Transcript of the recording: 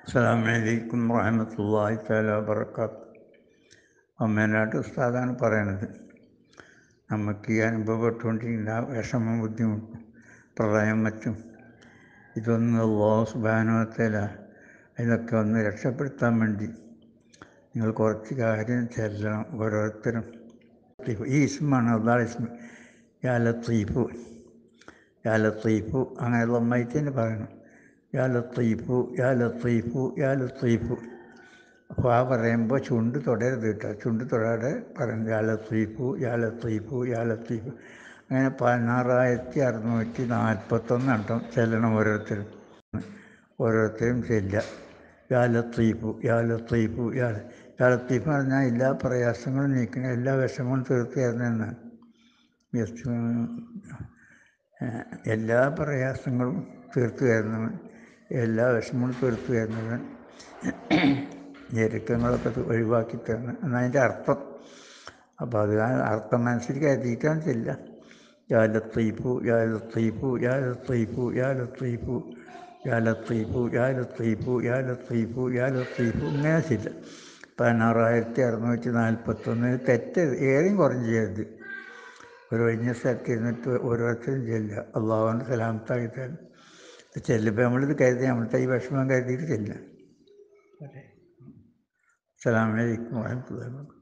അസ്സാം വലൈക്കും വാഹമത്തല്ലാഹി താല വാബർക്കാത്ത് അമ്മേനാട്ട് ഉസ്താദാണ് പറയണത് നമുക്ക് ഈ അനുഭവപ്പെട്ടുകൊണ്ടിരിക്കുന്ന വിഷമം ബുദ്ധിമുട്ടും പ്രളയം മറ്റും ഇതൊന്ന് അള്ളാഹു സുബാനുവത്തേല ഇതൊക്കെ ഒന്ന് രക്ഷപ്പെടുത്താൻ വേണ്ടി നിങ്ങൾ കുറച്ച് കാര്യം ചെല്ലണം ഓരോരുത്തരും ഈ ഇസ്മാണ് അള്ളാഹ് ഇസ്മ യാ ലത്തീഫു യാ ലത്തീഫു അങ്ങനെയുള്ള അമ്മയത്തിന് പറയണം യാ ലത്തീഫു യാ ലത്തീഫു യാ ലത്തീഫു അപ്പോൾ ആ പറയുമ്പോൾ ചുണ്ട് തൊടരുത് കേട്ടോ ചുണ്ട് തൊടാതെ പറയണം യാ ലത്തീഫു യാ ലത്തീഫു യാ ലത്തീഫു അങ്ങനെ പതിനാറായിരത്തി അറുന്നൂറ്റി നാൽപ്പത്തൊന്ന് എണ്ണം ചെല്ലണം ഓരോരുത്തരും ഓരോരുത്തരും ചെല്ലുക യാ ലത്തീഫു യാ ലത്തീഫു യാ യാ ലത്തീഫ് എന്ന് പറഞ്ഞാൽ എല്ലാ പ്രയാസങ്ങളും നീക്കണം എല്ലാ വിഷമവും തീർത്ത് തരുന്നതെന്നാണ് എല്ലാ പ്രയാസങ്ങളും തീർത്ത് തരുന്നവൻ എല്ലാ വിഷമങ്ങളും തീർത്ത് തരുന്നവൻ ഞെരുക്കങ്ങളൊക്കെ ഒഴിവാക്കി തരണം എന്നതിൻ്റെ അർത്ഥം അപ്പോൾ അത് ആ അർത്ഥം മനസ്സിൽ കരുതിയിട്ടാണ് ചെല്ല യാ ലത്തീഫു യാ ലത്തീഫു യാ ലത്തീഫു യാ ലത്തീഫു യാ ലത്തീഫു യാ ലത്തീഫു യാ ലത്തീഫു യാ ലത്തീഫു ഇങ്ങനെ ചില്ല പതിനാറായിരത്തി അറുന്നൂറ്റി നാൽപ്പത്തൊന്ന് തെറ്റ് ഏറെയും കുറഞ്ഞ് ചെയ്യരുത് ഒരു ഒഴിഞ്ഞ സ്ഥലത്ത് ഇരുന്നിട്ട് ഓരോരുത്തരും ചെല്ലുക അള്ളാഹുവിൻ്റെ സലാമത്താക്കി തരും ചെല്ലുമ്പോൾ നമ്മളിത് കരുതി നമ്മളുടെ ഈ വിഷമം കരുതിയിട്ട് ചെല്ലുക അസ്സാം വലൈക്കും വാഹമത്തുള്ള